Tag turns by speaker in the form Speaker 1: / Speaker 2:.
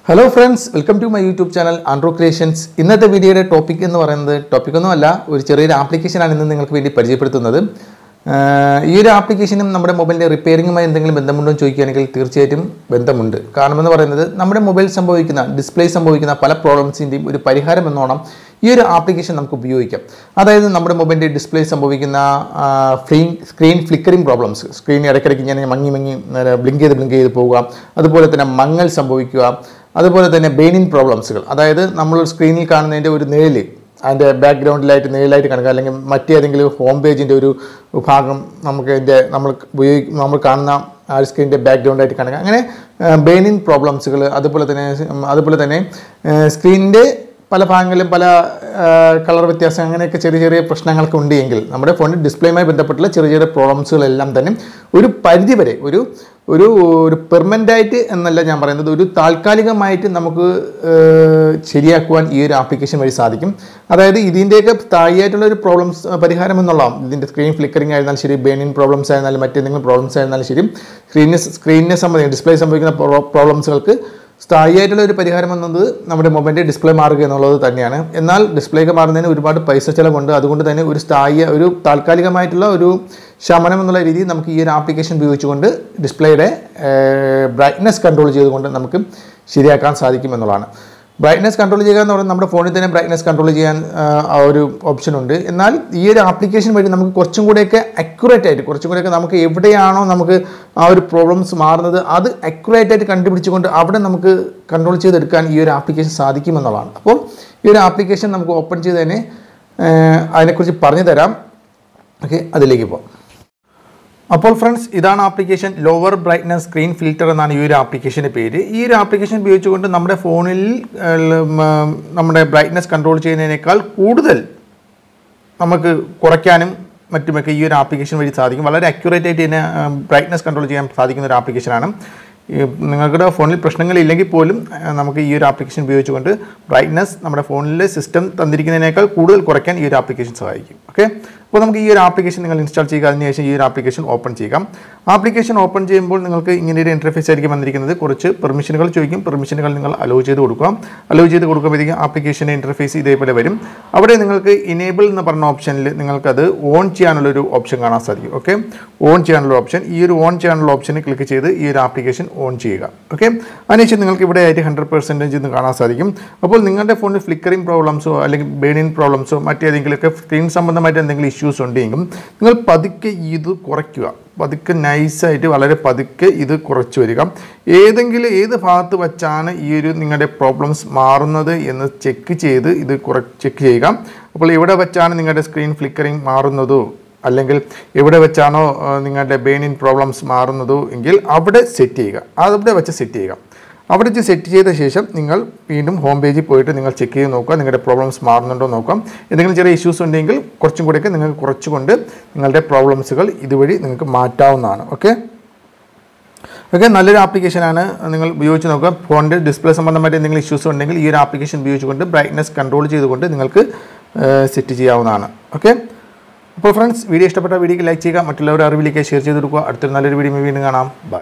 Speaker 1: hello friends welcome to my YouTube channel Andro creations ഇന്നത്തെ വീഡിയോയുടെ topic എന്ന് പറയുന്നത് ടോപ്പിക് ഒന്നുമല്ല ഒരു ചെറിയൊരു ആപ്ലിക്കേഷനാണ് ഇന്ന് നിങ്ങൾക്ക് വേണ്ടി പരിചയപ്പെടുത്തുന്നത് ആഹ് ഈ ഒരു ആപ്ലിക്കേഷനും നമ്മുടെ മൊബൈലിൻ്റെ റിപ്പയറിങ്ങുമായി എന്തെങ്കിലും ബന്ധമുണ്ടോ എന്ന് ചോദിക്കുകയാണെങ്കിൽ തീർച്ചയായിട്ടും ബന്ധമുണ്ട് കാരണം എന്ന് പറയുന്നത് നമ്മുടെ മൊബൈൽ സംഭവിക്കുന്ന ഡിസ്പ്ലേ സംഭവിക്കുന്ന പല പ്രോബ്ലംസിൻ്റെയും ഒരു പരിഹാരം എന്നോണം ഈ ഒരു ആപ്ലിക്കേഷൻ നമുക്ക് ഉപയോഗിക്കാം അതായത് നമ്മുടെ മൊബൈലിൻ്റെ ഡിസ്പ്ലേ സംഭവിക്കുന്ന ഫ്രീൻ സ്ക്രീൻ ഫ്ലിക്കറിംഗ് പ്രോബ്ലംസ് സ്ക്രീൻ ഇടയ്ക്കിടയ്ക്ക് ഇങ്ങനെ മങ്ങി മങ്ങി ബ്ലിങ്ക് ചെയ്ത് ബ്ലിങ്ക് ചെയ്ത് പോവുക അതുപോലെ തന്നെ മങ്ങൽ സംഭവിക്കുക അതുപോലെ തന്നെ ബെയിനിങ് പ്രോബ്ലംസുകൾ അതായത് നമ്മൾ സ്ക്രീനിൽ കാണുന്നതിൻ്റെ ഒരു നിഴല് അതിൻ്റെ ബാക്ക്ഗ്രൗണ്ടിലായിട്ട് നിഴലായിട്ട് കാണുക അല്ലെങ്കിൽ മറ്റേതെങ്കിലും ഹോം പേജിൻ്റെ ഒരു ഭാഗം നമുക്ക് അതിൻ്റെ നമ്മൾ ഉപയോഗിക്കും നമ്മൾ കാണുന്ന ആ സ്ക്രീനിൻ്റെ ബാക്ക്ഗ്രൗണ്ടായിട്ട് കാണുക അങ്ങനെ ബെയിനിങ് പ്രോബ്ലംസുകൾ അതുപോലെ തന്നെ അതുപോലെ തന്നെ സ്ക്രീനിൻ്റെ പല ഭാഗങ്ങളിലും പല കളർ വ്യത്യാസം അങ്ങനെയൊക്കെ ചെറിയ ചെറിയ പ്രശ്നങ്ങളൊക്കെ ഉണ്ട് എങ്കിൽ നമ്മുടെ ഫോണിൽ ഡിസ്പ്ലേയുമായി ബന്ധപ്പെട്ടുള്ള ചെറിയ ചെറിയ പ്രോബ്ലംസുകളെല്ലാം തന്നെ ഒരു പരിധി വരെ ഒരു ഒരു ഒരു പെർമനൻ്റായിട്ട് എന്നല്ല ഞാൻ പറയുന്നത് ഒരു താൽക്കാലികമായിട്ട് നമുക്ക് ഏഹ്, ശരിയാക്കുവാൻ ഈ ഒരു ആപ്ലിക്കേഷൻ വഴി സാധിക്കും അതായത് ഇതിൻ്റെയൊക്കെ താഴെയായിട്ടുള്ള ഒരു പ്രോബ്ലംസ് പരിഹാരം എന്നുള്ളതാണ് ഇതിൻ്റെ സ്ക്രീൻ ഫ്ലിക്കറിംഗ് ആയിരുന്നാലും ശരി ബേണിംഗ് പ്രോബ്ലംസ് ആയിരുന്നാലും മറ്റെന്തെങ്കിലും പ്രോബ്ലംസ് ആയിരുന്നാലും ശരി സ്ക്രീനിന് സ്ക്രീനിനെ സംബന്ധിച്ച് ഡിസ്പ്ലേ സംഭവിക്കുന്ന പ്രോബ്ലംസുകൾക്ക് സ്ഥായിയായിട്ടുള്ള ഒരു പരിഹാരം എന്നത് നമ്മുടെ മൊബൈലിൻ്റെ ഡിസ്പ്ലേ മാറുക എന്നുള്ളത് തന്നെയാണ് എന്നാൽ ഡിസ്പ്ലേക്ക് മാറുന്നതിന് ഒരുപാട് പൈസ ചിലവുണ്ട് അതുകൊണ്ട് തന്നെ ഒരു സ്ഥായി ഒരു താൽക്കാലികമായിട്ടുള്ള ഒരു ശമനം എന്നുള്ള രീതിയിൽ നമുക്ക് ഈ ഒരു ആപ്ലിക്കേഷൻ ഉപയോഗിച്ചുകൊണ്ട് ഡിസ്പ്ലേയുടെ ബ്രൈറ്റ്നസ് കൺട്രോൾ ചെയ്തുകൊണ്ട് നമുക്ക് ശരിയാക്കാൻ സാധിക്കും എന്നുള്ളതാണ് ബ്രൈറ്റ്നസ് കൺട്രോൾ ചെയ്യുക എന്ന് പറയുന്നത് നമ്മുടെ ഫോണിൽ തന്നെ ബ്രൈറ്റ്നസ് കൺട്രോൾ ചെയ്യാൻ ആ, ആ ഒരു ഓപ്ഷൻ ഉണ്ട് എന്നാൽ ഈ ഒരു ആപ്ലിക്കേഷൻ വഴി നമുക്ക് കുറച്ചും കൂടെയൊക്കെ അക്യുറേറ്റ് ആയിട്ട് കുറച്ചും കൂടെയൊക്കെ നമുക്ക് എവിടെയാണോ നമുക്ക് ആ ഒരു പ്രോബ്ലംസ് മാറുന്നത് അത് അക്യുറേറ്റ് ആയിട്ട് കണ്ടുപിടിച്ചുകൊണ്ട് അവിടെ നമുക്ക് കൺട്രോൾ ചെയ്തെടുക്കാൻ ഈ ഒരു ആപ്ലിക്കേഷൻ സാധിക്കുമെന്നുള്ളതാണ് അപ്പോൾ ഈ ഒരു ആപ്ലിക്കേഷൻ നമുക്ക് ഓപ്പൺ ചെയ്ത് തന്നെ ആ, അതിനെക്കുറിച്ച് പറഞ്ഞു തരാം ഓക്കെ അതിലേക്ക് പോകാം അപ്പോൾ ഫ്രണ്ട്സ് ഇതാണ് application lower brightness screen filter എന്നാണ് ഈ ഒരു ആപ്ലിക്കേഷൻ്റെ പേര് ഈ ഒരു ആപ്ലിക്കേഷൻ ഉപയോഗിച്ചുകൊണ്ട് നമ്മുടെ ഫോണിൽ ഏഹ്, ഉം, നമ്മുടെ ബ്രൈറ്റ്നസ് കൺട്രോൾ ചെയ്യുന്നതിനേക്കാൾ കൂടുതൽ നമുക്ക് കുറയ്ക്കാനും മറ്റുമൊക്കെ ഈ ഒരു ആപ്ലിക്കേഷൻ വഴി സാധിക്കും വളരെ അക്യുറേറ്റ് ആയിട്ട് ഇതിനെ ബ്രൈറ്റ്നസ് കൺട്രോൾ ചെയ്യാൻ സാധിക്കുന്ന ഒരു ആപ്ലിക്കേഷനാണ് ഈ നിങ്ങളുടെ ഫോണിൽ പ്രശ്നങ്ങളില്ലെങ്കിൽ പോലും ആ, നമുക്ക് ഈ ഒരു ആപ്ലിക്കേഷൻ ഉപയോഗിച്ചുകൊണ്ട് ബ്രൈറ്റ്നസ് നമ്മുടെ ഫോണിലെ സിസ്റ്റം തന്നിരിക്കുന്നതിനേക്കാൾ കൂടുതൽ കുറയ്ക്കാൻ ഈ ഒരു ആപ്ലിക്കേഷൻ സഹായിക്കും ഓക്കെ അപ്പോൾ നമുക്ക് ഈ ഒരു ആപ്ലിക്കേഷൻ നിങ്ങൾ ഇൻസ്റ്റാൾ ചെയ്യുക അതിനുശേഷം ഈ ഒരു ആപ്ലിക്കേഷൻ ഓപ്പൺ ചെയ്യുക ആപ്ലിക്കേഷൻ ഓപ്പൺ ചെയ്യുമ്പോൾ നിങ്ങൾക്ക് ഇങ്ങനെ ഒരു ഇൻ്റർഫേസ് ആയിരിക്കും വന്നിരിക്കുന്നത് കുറച്ച് പെർമിഷനുകൾ ചോദിക്കും പെർമിഷനുകൾ നിങ്ങൾ അലോ ചെയ്ത് കൊടുക്കുക അലോ ചെയ്ത് കൊടുക്കുമ്പോഴത്തേക്കും ആപ്ലിക്കേഷൻ്റെ ഇൻ്റർഫേസ് ഇതേപോലെ വരും അവിടെ നിങ്ങൾക്ക് ഇനേബിൾ എന്ന് പറഞ്ഞ ഓപ്ഷനിൽ നിങ്ങൾക്കത് ഓൺ ചെയ്യാനുള്ളൊരു ഓപ്ഷൻ കാണാൻ സാധിക്കും ഓക്കെ ഓൺ ചെയ്യാനുള്ള ഓപ്ഷൻ ഈ ഒരു ഓൺ ചെയ്യാനുള്ള ഓപ്ഷന് ക്ലിക്ക് ചെയ്ത് ഈ ഒരു ആപ്ലിക്കേഷൻ ഓൺ ചെയ്യുക ഓക്കെ അതിനുശേഷം നിങ്ങൾക്ക് ഇവിടെ ആയിട്ട് ഹൺഡ്രഡ് പെർസെൻറ്റേജ് എന്ന് കാണാൻ സാധിക്കും അപ്പോൾ നിങ്ങളുടെ ഫോണിൽ ഫ്ലിക്കറിംഗ് പ്രോബ്ലംസോ അല്ലെങ്കിൽ ബേണിംഗ് പ്രോബ്ലംസോ മറ്റേതെങ്കിലുമൊക്കെ സ്ക്രീൻ സംബന്ധമായിട്ട് എന്തെങ്കിലും ഇഷ്യൂസ് ഉണ്ടെങ്കിൽ നിങ്ങൾ പതുക്കെ ഇത് കുറയ്ക്കുക പതുക്കെ നൈസായിട്ട് വളരെ പതുക്കെ ഇത് കുറച്ച് വരിക ഏതെങ്കിലും ഏത് ഭാഗത്ത് വച്ചാണ് ഈ ഒരു നിങ്ങളുടെ പ്രോബ്ലംസ് മാറുന്നത് എന്ന് ചെക്ക് ചെയ്ത് ഇത് കുറ ചെക്ക് ചെയ്യുക അപ്പോൾ എവിടെ വെച്ചാണ് നിങ്ങളുടെ സ്ക്രീൻ ഫ്ലിക്കറിംഗ് മാറുന്നതോ അല്ലെങ്കിൽ എവിടെ വെച്ചാണോ ആ, നിങ്ങളുടെ ബെയിനിൻ പ്രോബ്ലംസ് മാറുന്നതോ എങ്കിൽ അവിടെ സെറ്റ് ചെയ്യുക അവിടെ വെച്ച് സെറ്റ് ചെയ്യുക അവിടെ വെച്ച് സെറ്റ് ചെയ്ത ശേഷം നിങ്ങൾ വീണ്ടും ഹോം പേജിൽ പോയിട്ട് നിങ്ങൾ ചെക്ക് ചെയ്ത് നോക്കുക നിങ്ങളുടെ പ്രോബ്ലംസ് മാറുന്നുണ്ടോ നോക്കാം എന്തെങ്കിലും ചെറിയ ഇഷ്യൂസ് ഉണ്ടെങ്കിൽ കുറച്ചും കൂടെയൊക്കെ നിങ്ങൾക്ക് കുറച്ചുകൊണ്ട് നിങ്ങളുടെ പ്രോബ്ലംസുകൾ ഇതുവഴി നിങ്ങൾക്ക് മാറ്റാവുന്നതാണ് ഓക്കെ ഓക്കെ നല്ലൊരു ആപ്ലിക്കേഷനാണ് നിങ്ങൾ ഉപയോഗിച്ച് നോക്കുക ഫോണിൻ്റെ ഡിസ്പ്ലേ സംബന്ധമായിട്ട് എന്തെങ്കിലും ഇഷ്യൂസ് ഉണ്ടെങ്കിൽ ഈ ഒരു ആപ്ലിക്കേഷൻ ഉപയോഗിച്ചുകൊണ്ട് ബ്രൈറ്റ്നസ് കൺട്രോൾ ചെയ്തുകൊണ്ട് നിങ്ങൾക്ക് സെറ്റ് ചെയ്യാവുന്നതാണ് ഓക്കെ അപ്പോൾ ഫ്രണ്ട്സ് വീഡിയോ ഇഷ്ടപ്പെട്ട വീഡിയോക്ക് ലൈക്ക് ചെയ്യുക മറ്റുള്ളവരുടെ അറിവിലേക്ക് ഷെയർ ചെയ്ത് കൊടുക്കുക അടുത്തൊരു നല്ലൊരു വീഡിയോ വീണ്ടും കാണാം ബൈ